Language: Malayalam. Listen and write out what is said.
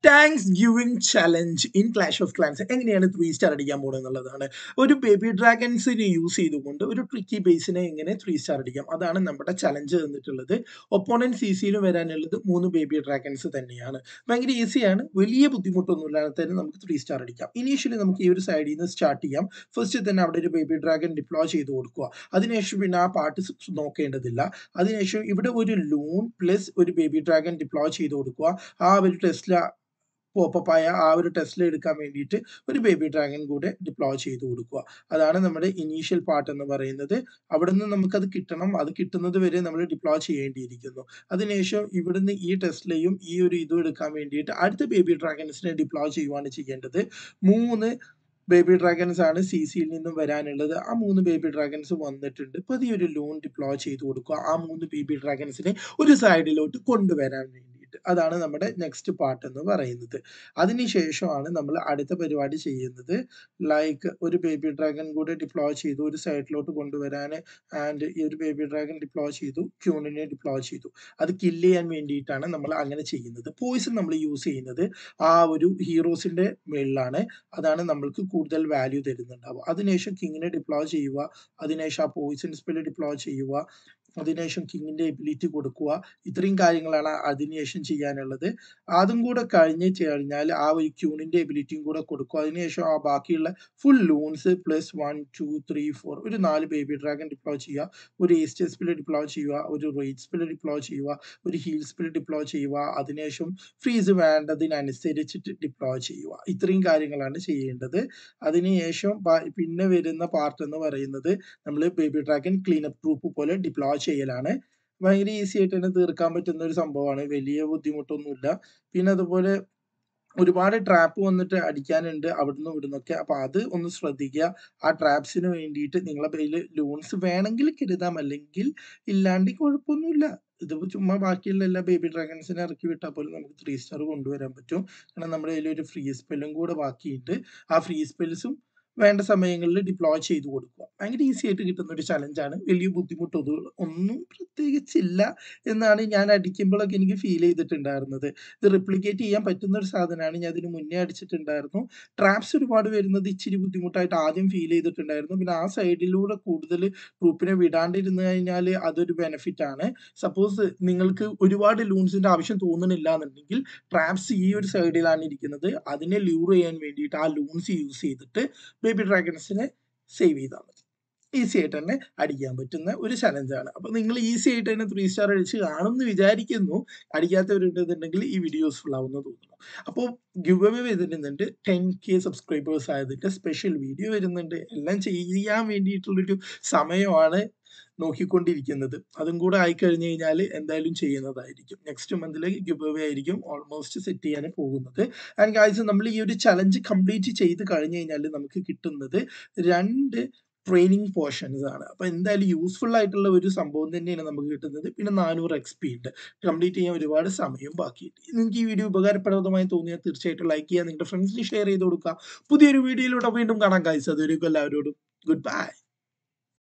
thanks Thanksgiving challenge in Clash of Clans എങ്ങനെയാണ് ത്രീ സ്റ്റാർ അടിക്കാൻ പോകുന്നത് എന്നുള്ളതാണ് ഒരു ബേബി ഡ്രാഗൺസിനെ യൂസ് ചെയ്തുകൊണ്ട് ഒരു ട്രിക്കി ബേസിനെ എങ്ങനെ ത്രീ സ്റ്റാർ അടിക്കാം അതാണ് നമ്മുടെ ചലഞ്ച് തന്നിട്ടുള്ളത് ഒപ്പോണന്റ് സി സിയിൽ വരാനുള്ളത് മൂന്ന് ബേബി ഡ്രാഗൺസ് തന്നെയാണ് ഭയങ്കര ഈസിയാണ് വലിയ ബുദ്ധിമുട്ടൊന്നുമില്ലാതെ തന്നെ നമുക്ക് ത്രീ സ്റ്റാർ അടിക്കാം ഇനീഷ്യലി നമുക്ക് ഈ ഒരു സൈഡിൽ നിന്ന് സ്റ്റാർട്ട് ചെയ്യാം ഫസ്റ്റ് തന്നെ അവിടെ ഒരു ബേബി ഡ്രാഗൺ ഡിപ്ലോയ് ചെയ്ത് കൊടുക്കുക അതിനുശേഷം പിന്നെ ആ പാർട്ട് നോക്കേണ്ടതില്ല അതിനുശേഷം ഇവിടെ ഒരു ലൂൺ പ്ലസ് ഒരു ബേബി ഡ്രാഗൺ ഡിപ്ലോയ് ചെയ്ത് കൊടുക്കുക ആ ഒരു ടെസ്ല പോപ്പപ്പ് ആയ ആ ഒരു ടെസ്റ്റിൽ എടുക്കാൻ വേണ്ടിയിട്ട് ഒരു ബേബി ഡ്രാഗൺ കൂടെ ഡിപ്ലോയ് ചെയ്ത് കൊടുക്കുക അതാണ് നമ്മുടെ ഇനീഷ്യൽ പാർട്ട് എന്ന് പറയുന്നത് അവിടെ നിന്ന് നമുക്കത് കിട്ടണം അത് കിട്ടുന്നത് വരെ നമ്മൾ ഡിപ്ലോയ് ചെയ്യേണ്ടിയിരിക്കുന്നു അതിനുശേഷം ഇവിടുന്ന് ഈ ടെസ്റ്റിലെയും ഈ ഒരു ഇതും എടുക്കാൻ വേണ്ടിയിട്ട് അടുത്ത ബേബി ഡ്രാഗൺസിനെ ഡിപ്ലോയ് ചെയ്യുവാണ് ചെയ്യേണ്ടത് മൂന്ന് ബേബി ഡ്രാഗൺസ് ആണ് സി സിയിൽ നിന്നും വരാനുള്ളത് ആ മൂന്ന് ബേബി ഡ്രാഗൺസ് വന്നിട്ടുണ്ട് പതിയെ ഒരു ലോൺ ഡിപ്ലോയ് ചെയ്ത് കൊടുക്കുക ആ മൂന്ന് ബേബി ഡ്രാഗൺസിനെ ഒരു സൈഡിലോട്ട് കൊണ്ടുവരാൻ വേണ്ടിയിട്ട് അതാണ് നമ്മുടെ നെക്സ്റ്റ് പാർട്ട് എന്ന് പറയുന്നത് അതിനുശേഷമാണ് നമ്മൾ അടുത്ത പരിപാടി ചെയ്യുന്നത് ലൈക്ക് ഒരു ബേബി ഡ്രാഗൺ കൂടെ ഡിപ്ലോയ് ചെയ്തു ഒരു സൈഡിലോട്ട് കൊണ്ടുവരാൻ ആൻഡ് ഈ ഒരു ബേബി ഡ്രാഗൺ ഡിപ്ലോയ് ചെയ്തു ക്യൂണിനെ ഡിപ്ലോയ് ചെയ്തു അത് കില്ല് ചെയ്യാൻ വേണ്ടിയിട്ടാണ് നമ്മൾ അങ്ങനെ ചെയ്യുന്നത് പോയിസൺ നമ്മൾ യൂസ് ചെയ്യുന്നത് ആ ഒരു ഹീറോസിന്റെ മേളിലാണ് അതാണ് നമ്മൾക്ക് കൂടുതൽ വാല്യൂ തരുന്നുണ്ടാവുക അതിനുശേഷം കിങ്ങിനെ ഡിപ്ലോയ് ചെയ്യുക അതിനുശേഷം ആ പോയിസൺ സ്പെല്ല് ഡിപ്ലോയ് ചെയ്യുക അതിനുശേഷം കിങ്ങിന്റെ എബിലിറ്റി കൊടുക്കുക ഇത്രയും കാര്യങ്ങളാണ് അതിനുശേഷം ചെയ്യാനുള്ളത് അതും കൂടെ കഴിഞ്ഞ് കഴിഞ്ഞാൽ ആ ഒരു ക്യൂണിന്റെ എബിലിറ്റിയും കൂടെ കൊടുക്കുക അതിനുശേഷം ആ ബാക്കിയുള്ള full loons plus one two three four ഒരു നാല് ബേബി ഡ്രാഗൺ ഡിപ്ലോയ് ചെയ്യുക ഒരു ഏസ്റ്റർ സ്പില് ഡിപ്ലോയ് ചെയ്യുക ഒരു റേറ്റ് സ്പില് ഡിപ്ലോയ് ചെയ്യുക ഒരു ഹീൽ സ്പില് ഡിപ്ലോയ് ചെയ്യുക അതിനുശേഷം ഫ്രീസ് വേണ്ടതിനനുസരിച്ചിട്ട് ഡിപ്ലോയ് ചെയ്യുക ഇത്രയും കാര്യങ്ങളാണ് ചെയ്യേണ്ടത് അതിനുശേഷം പിന്നെ വരുന്ന പാർട്ട് എന്ന് പറയുന്നത് നമ്മൾ ബേബി ഡ്രാഗൺ ക്ലീനപ്പ് ഗ്രൂപ്പ് പോലെ ഡിപ്ലോയ് ചെയ്യലാണ് ഭയങ്കര ഈസി ആയിട്ട് തന്നെ തീർക്കാൻ പറ്റുന്ന ഒരു സംഭവമാണ് വലിയ ബുദ്ധിമുട്ടൊന്നുമില്ല പിന്നെ അതുപോലെ ഒരുപാട് ട്രാപ്പ് വന്നിട്ട് അടിക്കാനുണ്ട് അവിടുന്ന് ഇവിടുന്നൊക്കെ അപ്പൊ അത് ഒന്ന് ശ്രദ്ധിക്കുക ആ ട്രാപ്സിന് വേണ്ടിയിട്ട് നിങ്ങളെ കയ്യിൽ ലൂൺസ് വേണമെങ്കിൽ കരുതാം അല്ലെങ്കിൽ ഇല്ലാണ്ട് കുഴപ്പമൊന്നുമില്ല ഇതിപ്പോ ചുമ്മാ ബാക്കിയുള്ള എല്ലാ ബേബി ഡ്രാഗൺസിനെ ഇറക്കി വിട്ടാൽ പോലും നമുക്ക് ത്രീ സ്റ്റാർ കൊണ്ടുവരാൻ പറ്റും കാരണം നമ്മുടെ കയ്യിൽ ഒരു ഫ്രീ സ്പെല്ലും കൂടെ ബാക്കിയുണ്ട് ആ ഫ്രീ സ്പെൽസും വേണ്ട സമയങ്ങളിൽ ഡിപ്ലോയ് ചെയ്ത് കൊടുക്കുക ഭയങ്കര ഈസി ആയിട്ട് കിട്ടുന്ന ഒരു ചലഞ്ചാണ് വലിയ ബുദ്ധിമുട്ടൊന്നും ഒന്നും പ്രത്യേകിച്ചില്ല എന്നാണ് ഞാൻ അടിക്കുമ്പോഴൊക്കെ എനിക്ക് ഫീൽ ചെയ്തിട്ടുണ്ടായിരുന്നത് ഇത് റിപ്ലിക്കേറ്റ് ചെയ്യാൻ പറ്റുന്ന ഒരു സാധനമാണ് ഞാൻ അതിന് മുന്നേ അടിച്ചിട്ടുണ്ടായിരുന്നു ട്രാപ്സ് ഒരുപാട് വരുന്നത് ഇച്ചിരി ബുദ്ധിമുട്ടായിട്ട് ആദ്യം ഫീൽ ചെയ്തിട്ടുണ്ടായിരുന്നു പിന്നെ ആ സൈഡിലൂടെ കൂടുതൽ ഗ്രൂപ്പിനെ വിടാണ്ടിരുന്നു കഴിഞ്ഞാൽ അതൊരു ബെനിഫിറ്റ് ആണ് സപ്പോസ് നിങ്ങൾക്ക് ഒരുപാട് ലൂൺസിന്റെ ആവശ്യം തോന്നുന്നില്ല എന്നുണ്ടെങ്കിൽ ട്രാപ്സ് ഈ ഒരു സൈഡിലാണ് ഇരിക്കുന്നത് അതിനെ ലൂർ ചെയ്യാൻ വേണ്ടിയിട്ട് ആ ലൂൺസ് യൂസ് ചെയ്തിട്ട് ബേബി ഡ്രാഗൺസിനെ സേവ് ചെയ്താൽ മതി ഈസി ആയിട്ട് തന്നെ അടിക്കാൻ പറ്റുന്ന ഒരു ചലഞ്ചാണ് അപ്പൊ നിങ്ങൾ ഈസി ആയിട്ട് തന്നെ ത്രീ സ്റ്റാർ അടിച്ച് കാണുമെന്ന് വിചാരിക്കുന്നു അടിക്കാത്തവരുണ്ടെന്നുണ്ടെങ്കിൽ ഈ വീഡിയോ യൂസ്ഫുൾ ആവുമെന്ന് തോന്നുന്നു അപ്പോൾ ഗിവ് അവേ വരുന്നുണ്ട് ടെൻ കെ സബ്സ്ക്രൈബേഴ്സ് ആയതിന്റെ സ്പെഷ്യൽ വീഡിയോ വരുന്നുണ്ട് എല്ലാം ചെയ്യാൻ വേണ്ടിയിട്ടുള്ളൊരു സമയമാണ് നോക്കിക്കൊണ്ടിരിക്കുന്നത് അതും കൂടെ ആയി കഴിഞ്ഞു കഴിഞ്ഞാൽ എന്തായാലും ചെയ്യുന്നതായിരിക്കും നെക്സ്റ്റ് മന്തിൽ ഗിവ് അവേ ആയിരിക്കും ഓൾമോസ്റ്റ് സെറ്റ് ചെയ്യാൻ പോകുന്നത് ആൻഡ് ഗായ്സ് നമ്മൾ ഈ ഒരു ചലഞ്ച് കംപ്ലീറ്റ് ചെയ്ത് കഴിഞ്ഞു കഴിഞ്ഞാൽ നമുക്ക് കിട്ടുന്നത് രണ്ട് ട്രെയിനിങ് പോർഷൻസ് ആണ് അപ്പൊ എന്തായാലും യൂസ്ഫുൾ ആയിട്ടുള്ള ഒരു സംഭവം തന്നെയാണ് നമുക്ക് കിട്ടുന്നത് പിന്നെ നാനൂറ് എക്സ് പി ഉണ്ട് കംപ്ലീറ്റ് ചെയ്യാൻ ഒരുപാട് സമയം ബാക്കിയുണ്ട് നിങ്ങൾക്ക് ഈ വീഡിയോ ഉപകാരപ്രദമായി തോന്നിയാൽ തീർച്ചയായിട്ടും ലൈക്ക് ചെയ്യുക നിങ്ങളുടെ ഫ്രണ്ട്സിന് ഷെയർ ചെയ്ത് കൊടുക്കുക പുതിയൊരു വീഡിയോയിലൂടെ വീണ്ടും കാണാം ഗൈസ് അതുവരെയും എല്ലാവരോടും ഗുഡ് ബൈ